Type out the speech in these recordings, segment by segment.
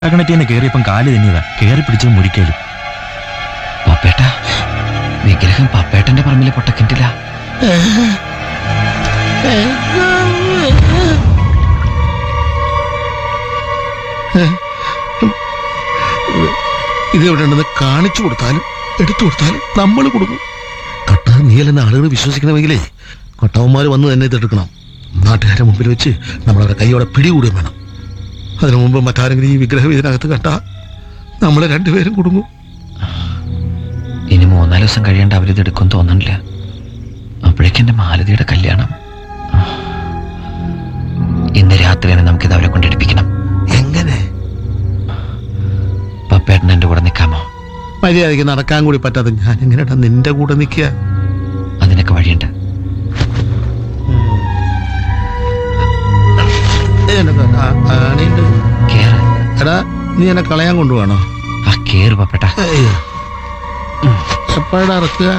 അകണറ്റിന്ന് കയറിയപ്പം കാല് തന്നെയതാ കയറി പിടിച്ചത് മുരിക്കലും പപ്പേട്ട വിഗ്രഹം പപ്പേട്ടന്റെ പറമ്പിലെ പൊട്ടക്കിണ്ടില്ല ഇത് എവിടെ ഉണ്ടെന്ന് കാണിച്ചു കൊടുത്താലും എടുത്തു കൊടുത്താലും നമ്മൾ കൊടുക്കും കട്ട നീയല്ലെന്ന് ആളുകൾ വിശ്വസിക്കണമെങ്കിലേ കൊട്ടവന്മാർ വന്ന് തന്നെ ഇതെടുക്കണം നാട്ടുകാരുടെ മുമ്പിൽ വെച്ച് നമ്മളവരുടെ കൈയോടെ പിടികൂടുകയും വേണം അതിനു മുമ്പ് മറ്റാരെങ്കിലും ഈ വിഗ്രഹം ഇതിനകത്ത് കണ്ട നമ്മളെ രണ്ടുപേരും കുടുങ്ങും ഇനി മൂന്നാല് ദിവസം കഴിയേണ്ട അവരിത് എടുക്കും തോന്നണില്ല അപ്പോഴേക്കും എന്റെ മാലതിയുടെ കല്യാണം ഇന്ന് രാത്രി തന്നെ നമുക്കിത് അവരെ കൊണ്ടെടുപ്പിക്കണം എങ്ങനെ പപ്പേട്ടൻ എന്റെ കൂടെ നിൽക്കാമോ മര്യാദയ്ക്ക് നടക്കാൻ കൂടി പറ്റാതെ ഞാൻ എങ്ങനെയാ നിന്റെ കൂടെ നിൽക്കുക അതിനൊക്കെ വഴിയുണ്ട് എനക്ക് ആ- ആണിയുണ്ട്. കേറ് എടാ നീ എന്നെ കളയാൻ കൊണ്ടുപോകണോ ആ കേറ് പപ്പേട്ട എപ്പോഴാ ഇറക്കുക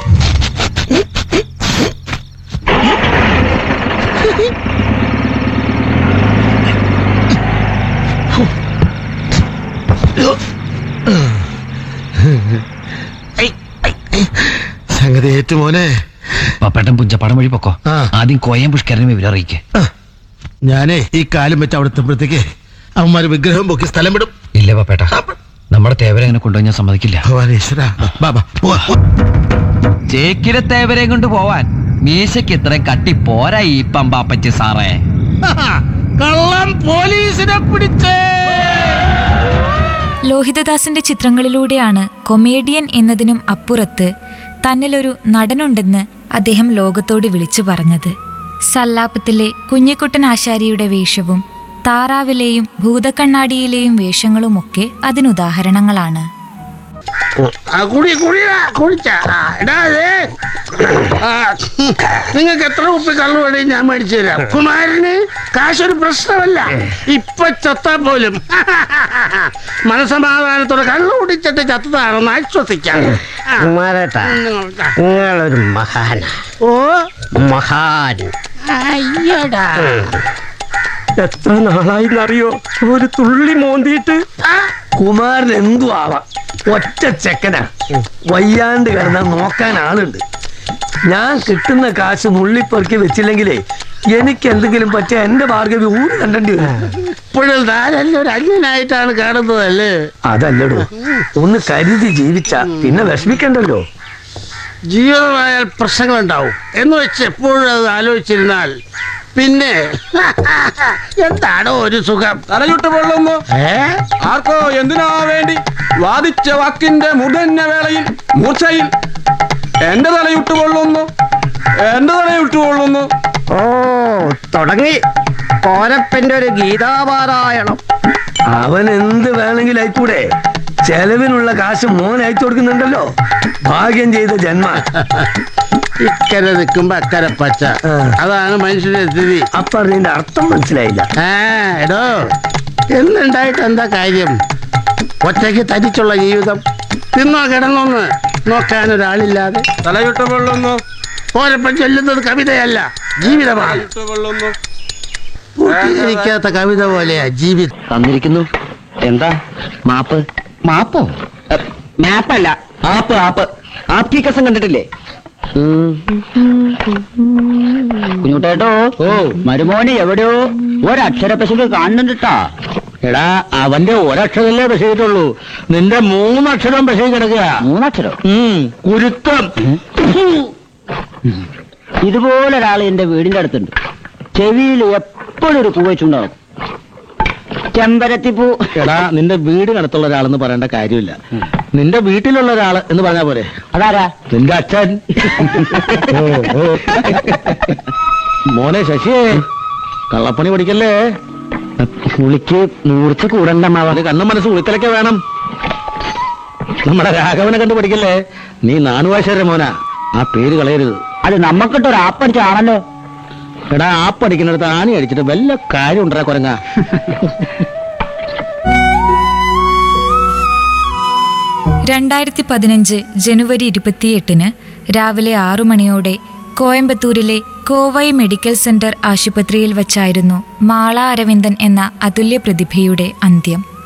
സംഗതി ഏറ്റു മോനെ പപ്പേട്ടൻ പുഞ്ചപ്പാടം വഴി പൊക്കോ ആ. ആദ്യം കോയം പുഷ്കരനെ വിവരം അറിയിക്കേ ഞാനേ ഈ കാലം വെച്ച് അവിടെ എത്തുമ്പോഴത്തേക്ക് അവന്മാര് വിഗ്രഹം പൊക്കി സ്ഥലം വിടും ഇല്ല പപ്പേട്ട നമ്മുടെ തേവരങ്ങനെ കൊണ്ടുപോയി ഞാൻ സമ്മതിക്കില്ല ഭഗവാനേശ്വര ബാബാ പോവാ ചേക്കിലെ തേവരെ കൊണ്ട് പോവാൻ മീശയ്ക്ക് ഇത്രയും കട്ടി പോരാ ഈ പമ്പാപ്പച്ചി സാറേ കള്ളം പോലീസിനെ പിടിച്ചേ ലോഹിതദാസിന്റെ ചിത്രങ്ങളിലൂടെയാണ് കൊമേഡിയൻ എന്നതിനും അപ്പുറത്ത് തന്നിലൊരു നടനുണ്ടെന്ന് അദ്ദേഹം ലോകത്തോട് വിളിച്ചു പറഞ്ഞത് സല്ലാപത്തിലെ കുഞ്ഞിക്കുട്ടൻ ആശാരിയുടെ വേഷവും താറാവിലെയും ഭൂതക്കണ്ണാടിയിലെയും വേഷങ്ങളുമൊക്കെ അതിനുദാഹരണങ്ങളാണ് കുടി കുടിയാ കുടിച്ച നിങ്ങൾക്ക് എത്ര ഉപ്പ് കള്ളു വേണേ ഞാൻ മേടിച്ചു തരാം കുമാരന് കാശൊരു പ്രശ്നമല്ല ഇപ്പൊ ചത്താ പോലും മനസമാധാനത്തോടെ കള്ളു കുടിച്ചിട്ട് ചത്തതാണെന്ന് ആശ്വസിക്കാം കുമാരേട്ടാ നിങ്ങളൊരു മഹാന ഓ മഹാൻ അയ്യടാ എത്ര നാളായിന്നറിയോ ഒരു തുള്ളി മോന്തിയിട്ട് കുമാരൻ എന്തു ആവാം ഒറ്റ ചെക്കനാ വയ്യാണ്ട് കിടന്നാൽ നോക്കാൻ ആളുണ്ട് ഞാൻ കിട്ടുന്ന കാശ് നുള്ളിപ്പെറുക്കി വെച്ചില്ലെങ്കിലേ എനിക്ക് എന്തെങ്കിലും പറ്റിയ എന്റെ ഭാർഗവി ഊര് കണ്ടേണ്ടി വരും ഇപ്പോഴും താനല്ലേ ഒരു അന്യനായിട്ടാണ് കാണുന്നതല്ലേ അതല്ലടോ ഒന്ന് കരുതി ജീവിച്ച പിന്നെ വിഷമിക്കണ്ടല്ലോ ജീവിതമായാൽ പ്രശ്നങ്ങളുണ്ടാവും എന്ന് വെച്ച് എപ്പോഴും അത് ആലോചിച്ചിരുന്നാൽ പിന്നെ എന്താണോ ഒരു സുഖം തലചുട്ട് പൊള്ളുന്നു ഏ ആർക്കോ എന്തിനാ വേണ്ടി വാദിച്ച വാക്കിന്റെ മുതന്ന വേളയിൽ മൂർച്ചയിൽ എന്റെ തലയുട്ട് കൊള്ളുന്നു എന്റെ തലയുട്ട് കൊള്ളുന്നു ഓ തുടങ്ങി കോരപ്പന്റെ ഒരു ഗീതാപാരായണം അവൻ എന്ത് വേണമെങ്കിലും അയക്കൂടെ ചെലവിനുള്ള കാശ് മോൻ അയച്ചു കൊടുക്കുന്നുണ്ടല്ലോ ഭാഗ്യം ചെയ്ത ജന്മ ഇക്കരെ നിൽക്കുമ്പോ അക്കരെ പച്ച ആ. അതാണ് മനുഷ്യന്റെ സ്ഥിതി അപ്പൊ അതിന്റെ അർത്ഥം മനസ്സിലായില്ല ആ എടോ എന്നുണ്ടായിട്ട് എന്താ കാര്യം ഒറ്റയ്ക്ക് തരിച്ചുള്ള ജീവിതം തിന്നോ കിടന്നോന്ന് നോക്കാൻ ഒരാളില്ലാതെ തലയുട്ട് പൊള്ളുന്നു ഓരപ്പം ചൊല്ലുന്നത് കവിതയല്ല ജീവിതമാണ് തലയുട്ട് പൊള്ളുന്നു പൂർത്തീകരിക്കാത്ത കവിത പോലെയാ ജീവിതം തന്നിരിക്കുന്നു എന്താ മാപ്പ് മാപ്പോ മാപ്പല്ല ആപ്പ് ആപ്പ് ആപ്പി കസം കണ്ടിട്ടില്ലേ കുഞ്ഞുട്ടേട്ടോ ഓ മരുമോന് എവിടെയോ ഒരക്ഷര പശുക്ക് കാണുന്നുണ്ടാ എടാ അവന്റെ ഒരക്ഷരല്ലേ പശയിട്ടുള്ളൂ നിന്റെ മൂന്നക്ഷരം പശ കിടക്കുക മൂന്നക്ഷരം കുരുത്തം ഇതുപോലെ ഒരാൾ എന്റെ വീടിന്റെ അടുത്തുണ്ട് ചെവിയിൽ എപ്പോഴും ഒരു പൂ വെച്ചുണ്ടാവും ചെമ്പരത്തിപ്പൂ എടാ നിന്റെ വീടിനടുത്തുള്ള ഒരാളെന്ന് പറയേണ്ട കാര്യമില്ല നിന്റെ വീട്ടിലുള്ള ഒരാൾ എന്ന് പറഞ്ഞാ പോരെ അതാരാ നിന്റെ അച്ഛൻ മോനെ ശശിയെ കള്ളപ്പണി പഠിക്കല്ലേ പുളിക്ക് മൂർച്ച കൂടണ്ടമാവാ അത് കണ്ണും മനസ്സ് ഉളിത്തലൊക്കെ വേണം നമ്മുടെ രാഘവനെ കണ്ട് പഠിക്കല്ലേ നീ നാനുവാശേര മോനാ ആ പേര് കളയരുത് അത് നമ്മക്കിട്ടൊരു ആപ്പടിച്ചാണല്ലോ എടാ ആ പഠിക്കുന്നിടത്ത് ആണി അടിച്ചിട്ട് വല്ല കാര്യം ഉണ്ടാ കുരങ്ങ രണ്ടായിരത്തി പതിനഞ്ച് ജനുവരി ഇരുപത്തിയെട്ടിന് രാവിലെ ആറു മണിയോടെ കോയമ്പത്തൂരിലെ കോവൈ മെഡിക്കൽ സെന്റർ ആശുപത്രിയിൽ വച്ചായിരുന്നു മാള അരവിന്ദൻ എന്ന അതുല്യ പ്രതിഭയുടെ അന്ത്യം